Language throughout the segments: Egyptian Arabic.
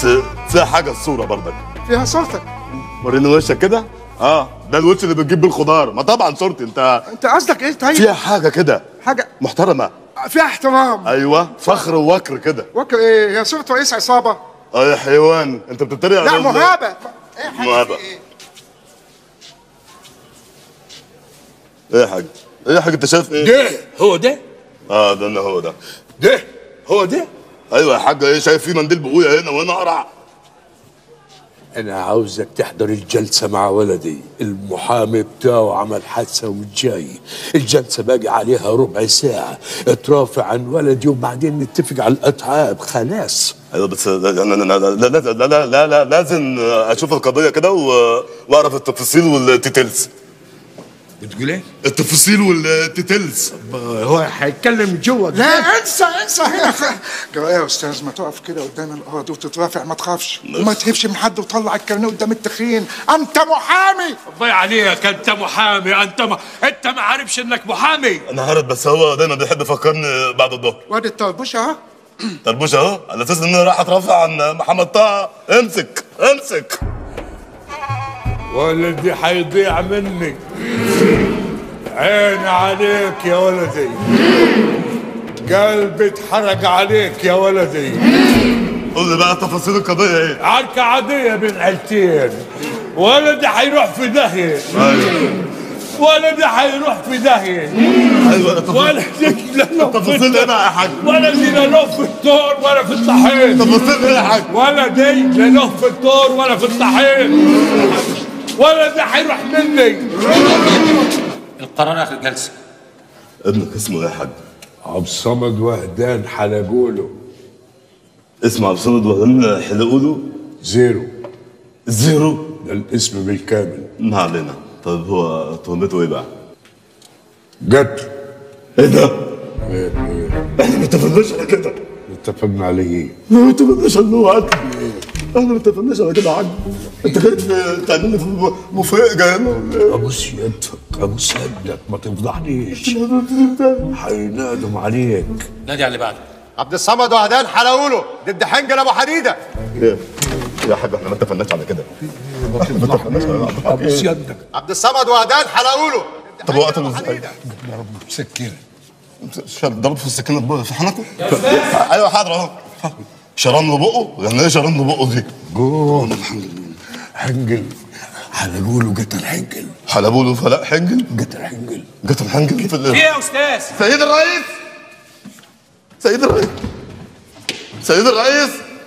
بس فيها حاجه الصوره برضك فيها صورتك وريني وشك كده اه ده الوش اللي بتجيب بالخضار ما طبعا صورتي انت انت قصدك ايه طيب فيها حاجه كده حاجه محترمه فيها احترام ايوه فخر ووكر كده وكر ايه هي صورة رئيس عصابه اه يا حيوان انت بتتريق لا على ال- مهابه ايه حاجة مهابة. في ايه ايه يا حاج ايه يا حاج انت شايف ايه ده هو ده اه ده إنه هو ده ده هو ده ايوه يا حاج ايه شايف في منديل بقويا هنا وهنا قرع انا عاوزك تحضر الجلسة مع ولدي المحامي بتاعه عمل حادثة وجاي الجلسة باقي عليها ربع ساعة اترافع عن ولدي وبعدين نتفق على الأتعاب خلاص ايوه بس لا لا لا لا لا لا لا, لا, لا, لا لازم اشوف القضيه كده و- واعرف التفاصيل والتيتيلز بتقول ايه؟ التفاصيل والتيتيلز هو هيتكلم جوا لا انسى انسى هنا جرى ايه يا استاذ ما تقف كده قدام الارض وتترافع ما تخافش وما تهبش من حد وطلع الكارنيه قدام التخين انت محامي الله عليك انت محامي انت ما انت ما عارفش انك محامي انا عارف بس هو دايما بيحب يفكرني بعد الظهر وادي الطربوش اهو طربوش اهو على اساس ان انا راح اترافع عن محمد طه امسك امسك ولدي حيضيع مني عيني عليك يا ولدي قلبي اتحرق عليك يا ولدي قول لي بقى تفاصيل القضيه ايه عركة عادية بين عيلتين ولدي حيروح في داهية ايوه ولدي حيروح في داهية ايوه تفاصيل ولدي لا له في تفاصيل ايه بقى يا حاج ولدي لا له في الدور ولا في الطحين تفاصيل ايه يا حاج ولدي لا له في الدور ولا في الطحين ولدي حيروح مني القرار اخر جلسه ابنك اسمه ايه يا حاج عبد الصمد وهدان حلقوله اسمه عبد الصمد وهدان حلقوله زيرو زيرو ده الاسم بالكامل ما علينا طيب هو تهمته ايه بقى قتل ايه ده إيه إيه احنا ما اتفقناش على كده اتفقنا عليه ايه؟ ما اتفقناش على انه قتل احنا ما اتفقناش على كده يا حاج انت جاي تعمل لي في مفاجاه هنا ولا ايه؟ ابوس يدك ابوس يدك ما تفضحنيش هينادم عليك نادي على اللي بعده عبد الصمد وهدان حلاوله ضد حنجل ابو حديده ايه يا حاج احنا ما اتفقناش على كده ابوس يدك عبد الصمد وهدان حلاوله طب هو قتل ازاي؟ سكينه شاب ضرب في السكينه في- في حنكه؟ ايوه حاضر اهو شرم له بقه؟ يعني ايه شرم له بقه دي؟ قول حنجل هنقوله قتل حنجل حلبوا له فلاح حنجل قتل حنجل قتل حنجل في ايه ال- يا استاذ سيد الرئيس سيد الرئيس سيد الرئيس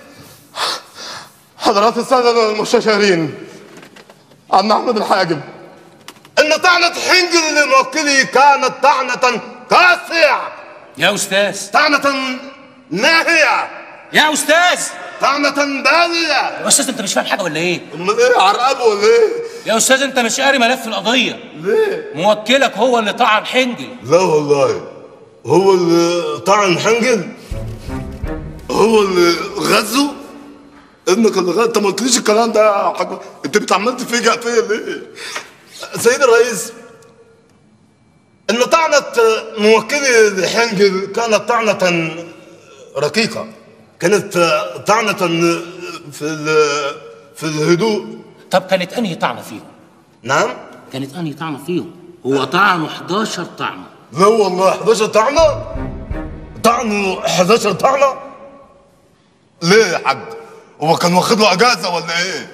حضرات السادة المستشارين عم أحمد الحاجب إن طعنة حنجل لموكلي كانت طعنة كاسية يا استاذ طعنة ناهية يا استاذ طعنة بالية يا استاذ انت مش فاهم حاجه ولا ايه أمال إيه عرقبه ولا إيه؟ يا استاذ انت مش قاري ملف القضيه ليه؟ موكلك هو اللي طعن حنجل لا والله هو اللي طعن حنجل هو اللي غزه ابنك اللي غزه انت ما قلتليش الكلام ده يا حاج انت بتعمل تفاجئ فيا ليه؟ سيد الرئيس ان طعنة موكلي لحنجل كانت طعنة رقيقة كانت طعنة في ال- في الهدوء طب كانت انهي طعنه فيهم نعم كانت انهي طعنه فيهم هو طعنه 11 طعنه لا والله 11 طعنة طعنه 11 طعنة ليه يا حاج هو كان واخد له اجازة ولا ايه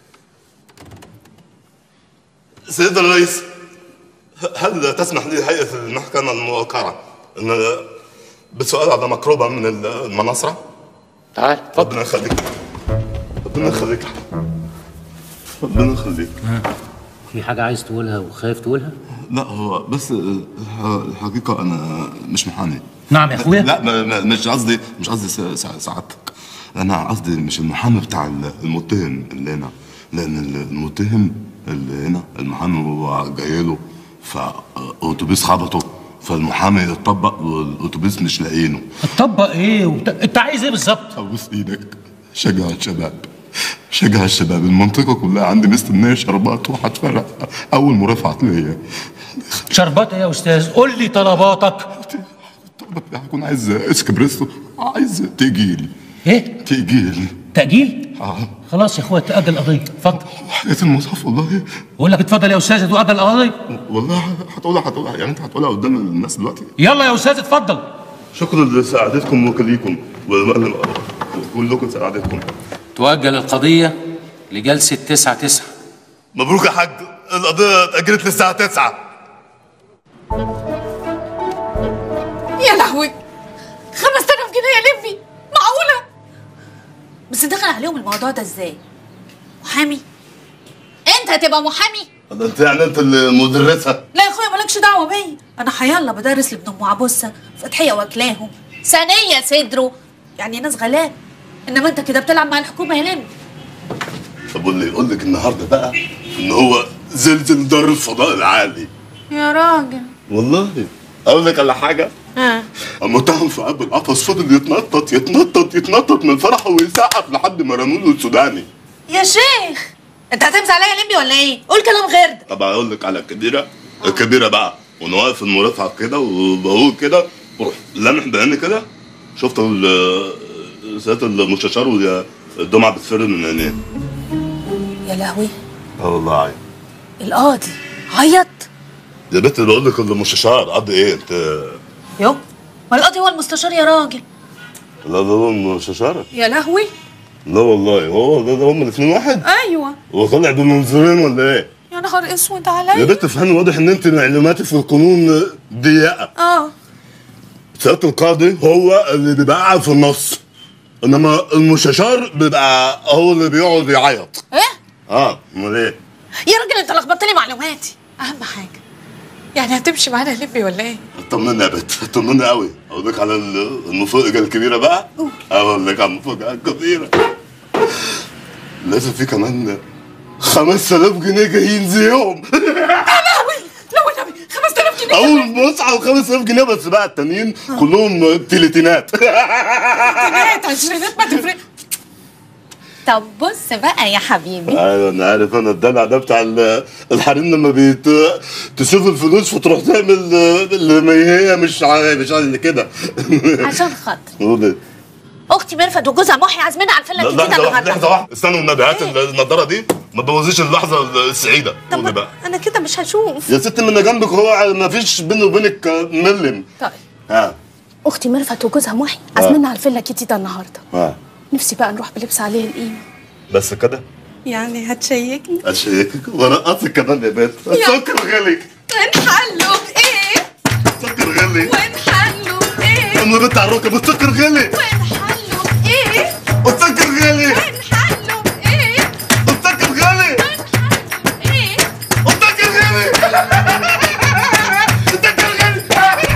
سيد الرئيس هل تسمح لي هيئة المحكمة الموقرة ان بسؤال على مقربة من المناصرة تعال ربنا يخليك ربنا يخليك ربنا يخليك في حاجه عايز تقولها وخايف تقولها لا هو بس الح- الحقيقة أنا مش محامي نعم يا اخويا لا ما- ما- مش قصدي مش قصدي س- س- سعادتك أنا قصدي مش المحامي بتاع ال- المتهم اللي هنا لأن ال- المتهم اللي هنا المحامي هو جاي له فأوتوبيس خبطه فالمحامي اتطبق والأوتوبيس مش لاقيينه اتطبق ايه وت... انت عايز ايه بالظبط أبوس إيدك شجع الشباب شجع الشباب المنطقة كلها عندي مستنية شربات وهتفرق أول مرافعة ليا شربات ايه يا استاذ قول لي طلباتك هكون عايز اسكبريسو عايز تيجيل ايه تيجيل تاجيل اه خلاص يا اخويا تأجل القضية اتفضل حياة المصحف والله بقول لك اتفضل يا استاذ تؤجل القضية والله هتقولها هتقولها يعني انت هتقولها قدام الناس دلوقتي يلا يا استاذ اتفضل شكرا لسعادتكم وكليكم كلكم سعادتكم تؤجل القضية لجلسة تسعة تسعة مبروك يا حاج القضية اتأجلت للساعة 9 يا لهوي 5000 جنيه يا لمي معقولة بس دخل عليهم الموضوع ده ازاي محامي انت هتبقى محامي ده انت يعني انت اللي مدرسها لا يا اخويا مالكش دعوه بيا انا حيالله بدرس لابن ام عبوسه فتحيه واكلاهم ثانيه صدره يعني ناس غلاب انما انت كده بتلعب مع الحكومه يا لمي طب واللي يقول لك النهارده بقى ان هو زلزل دار الفضاء العالي يا راجل والله اقول لك على حاجه ها المتهم في قلب القفص فضل يتنطط يتنطط يتنطط من فرحه ويسقف لحد ما رموا له السوداني يا شيخ انت هتمسح عليا يا لمي ولا ايه قول كلام غير ده طب اقول لك على الكبيره الكبيره بقى وانا واقف في المرافعه كده وبقول كده بروح لامح بعيني كده شفت ال- سياده المستشار والدمعه بتفر من عينيه يا لهوي اه والله عيب القاضي عيط يا بنت اللي بقول لك المستشار قد ايه انت يو ما القاضي هو المستشار يا راجل لا ده هو المستشار يا لهوي لا والله هو ده, ده هم الاثنين واحد ايوه هو طالع بمنظورين ولا ايه يا نهار اسود يا عليا بنت فهمي واضح ان انت معلوماتي في القانون ضيقه اه سياده القاضي هو اللي بيبقى قاعد في النص انما المستشار بيبقى هو اللي بيقعد يعيط ايه اه امال ايه يا راجل انت لخبطت لي معلوماتي اهم حاجه يعني هتمشي معانا يا لمي ولا ايه اطمني يا بنت اطمني قوي اقول لك على ال- المفاجاه الكبيره بقى اقول لك على المفاجاه الكبيره لازم في كمان 5000 جنيه جايين زيهم لو النبي 5000 جنيه اول مصعب 5000 جنيه بس بقى التانيين كلهم تلاتينات جنيهات عشرينات ما تفرق طب بص بقى يا حبيبي ايوه انا عارف انا الدلع ده بتاع ال- الحريم لما بيت تشوف الفلوس فتروح تعمل اللي ما هي مش ع- مش عايز كده عشان خاطر قولي. اختي مرفت وجوزها محي عازمينها على الفيلا الجديده لحظه واحده النهارده لحظه واحده استنوا النبي هات النضاره دي ما تبوظيش اللحظه السعيده قولي بقى انا كده مش هشوف يا ست من جنبك هو ما فيش بيني وبينك ملم طيب ها اختي مرفت وجوزها محي عازميننا على الفيلا الجديده النهارده ها نفسي بقى نروح بلبس عليه القيمه بس كده يعني هتشيكني اشيك ورقصك كمان يا بنت السكر غلي ونحله بايه السكر غلي ونحله بايه انا بنت على الركب السكر غلي ونحله بايه السكر غلي ونحله بايه السكر غلي ايه السكر غلي السكر غلي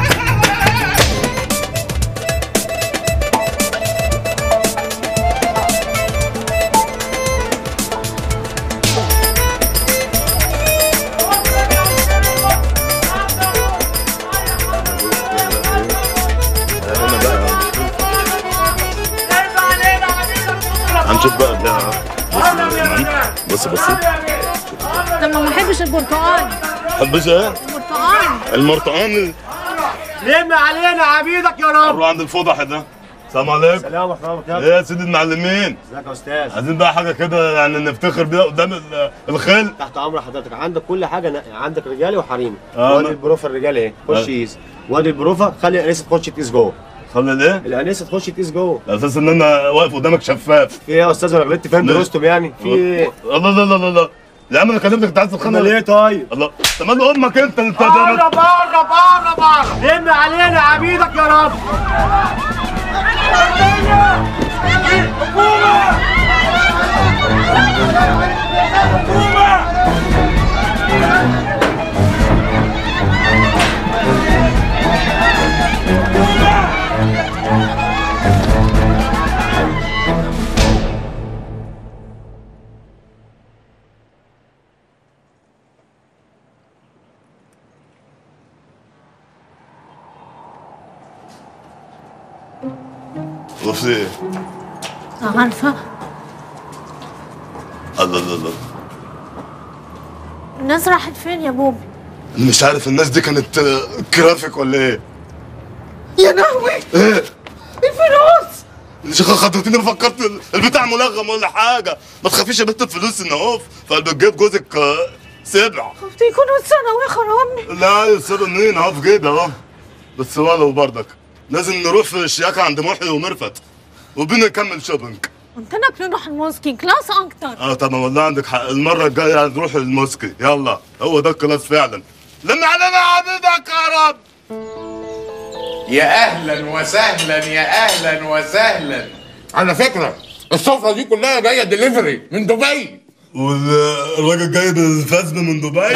هنشوف بقى ده بص بص لما ما احبش البرتقال حبش ايه؟ برتقال المرطقان لم علينا عبيدك يا رب روح عند الفضح ده السلام عليكم سلام ورحمه الله ايه يا سيدي المعلمين ازيك يا استاذ عايزين بقى حاجه كده يعني نفتخر بيها قدام ال- الخيل تحت امر حضرتك عندك كل حاجه نقي عندك رجالي وحريمي آه، وادي ما- البروفه الرجالي اهي خش آه. قيس وادي البروفه خلي الانسه تخش تقيس جوه خلي الايه؟ الانسه تخش تقيس جوه على اساس ان انا واقف قدامك شفاف في ايه يا استاذ انا غلطت فين لا. درستم يعني في ايه الله لا لا لا لا يا عم انا كلمتك انت عايز تتخانق امال ايه طيب الله طب مال امك انت انت قرب قرب قرب قرب لم علينا عبيدك يا رب وفي ايه؟ عارفه الله الله الله الناس راحت فين يا بوبي مش عارف الناس دي كانت آه، كرافيك ولا ايه؟ يا لهوي ايه؟ الفلوس شيخة خضتني فكرت ال- البتاع ملغم ولا حاجة ما تخافيش يا بنت الفلوس ان اهو فبتجيب جوزك آه، سبع خفت يكونوا اتسرقوا يا خرامي لا يصيروا منين اهو في جيبي اهو بس ولو برضك لازم نروح في الشياكة عند محي ومرفت وبينا نكمل شوبينج قلت لك نروح الموسكي كلاس اكتر اه طبعا والله عندك حق المرة الجاية هنروح الموسكي يلا هو ده الكلاس فعلا لما علينا عبيدك يا رب يا اهلا وسهلا يا اهلا وسهلا على فكره السفره دي كلها جايه دليفري من دبي والراجل جايب الفزم من دبي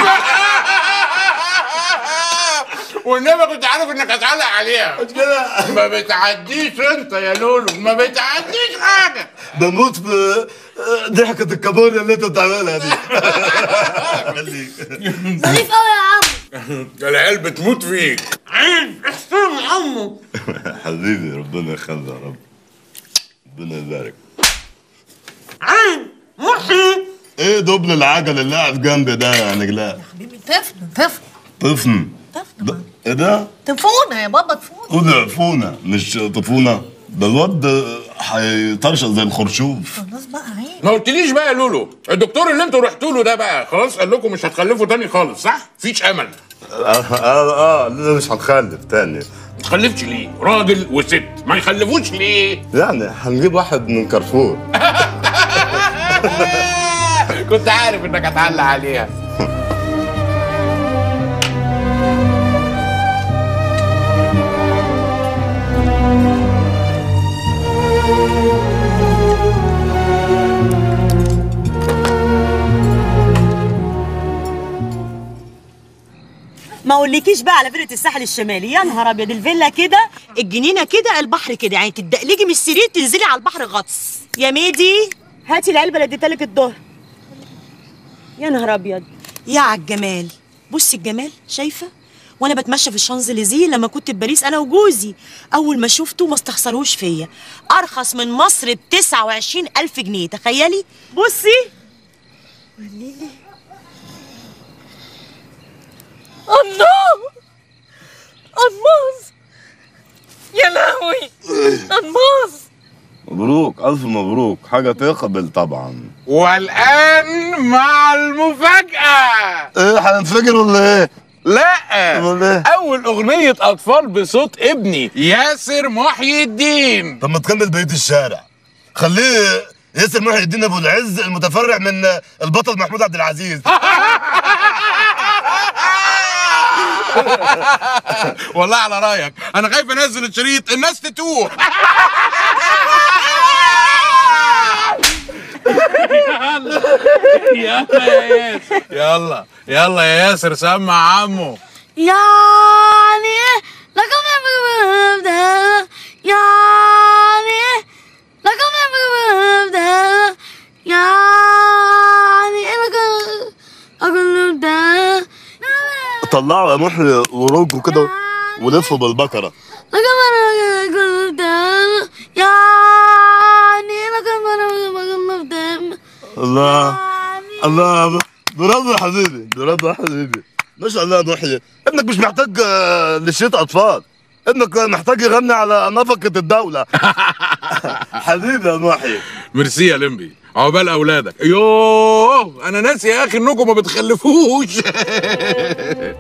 والنبي كنت عارف انك هتعلق عليها ما بتعديش انت يا لولو ما بتعديش حاجه بموت في ضحكة الكابوريا اللي انت بتعملها دي خليك ظريف قوي يا عم العيال بتموت فيك عين احسن عمو حبيبي ربنا يخلي يا رب ربنا يبارك عين محي ايه دبل العجل اللي قاعد جنبي ده يا نجلاء حبيبي طفل طفل طفن طفل ده- ايه ده؟ تفونا يا بابا تفونا ودعفونة مش طفونة ده الواد هيطرشق زي الخرشوف خلاص بقى عيب ما قلتليش بقى يا لولو الدكتور اللي انتوا رحتوا له ده بقى خلاص قال لكم مش هتخلفوا تاني خالص صح؟ مفيش امل اه اه, آه لا مش هنخلف تاني ما تخلفش ليه؟ راجل وست ما يخلفوش ليه؟ يعني هنجيب واحد من كارفور كنت عارف انك هتعلق عليها ما اقولكيش بقى على فيلة الساحل الشمالي يا نهار ابيض الفيلا كده الجنينه كده البحر كده يعني تدقلجي من السرير تنزلي على البحر غطس يا ميدي هاتي العلبه اللي اديتها لك الظهر يا نهار ابيض يا عالجمال بصي الجمال شايفه وانا بتمشى في الشانزليزيه لما كنت في باريس انا وجوزي اول ما شفته ما استخسروش فيا ارخص من مصر ب 29 الف جنيه تخيلي بصي الله الماس يا لهوي الماس مبروك الف مبروك حاجة تقبل طبعا والان مع المفاجاه ايه هننفجر ولا ايه؟ لا أمال إيه؟ اول اغنيه اطفال بصوت ابني ياسر محي الدين طب ما تكمل بقية الشارع خليه ياسر محي الدين ابو العز المتفرع من البطل محمود عبد العزيز والله على رايك انا خايف انزل الشريط الناس تتوه يلا يا ياسر يلا يلا يا ياسر سمع عمو يعني لكم يبدأ يعني لكم يبدأ يعني لكم أقول يبدأ طلعوا يا محي ورجوا كده ولفوا بالبكرة لكم أقول يبدأ يعني لكم أقول يبدأ الله الله برافو يا حبيبي برافو يا حبيبي ما شاء الله يا محي ابنك مش محتاج آه، لشيت اطفال ابنك محتاج يغني على نفقة الدولة حبيبي يا محي ميرسي يا لمبي عقبال اولادك يوه انا ناسي يا اخي انكم ما بتخلفوش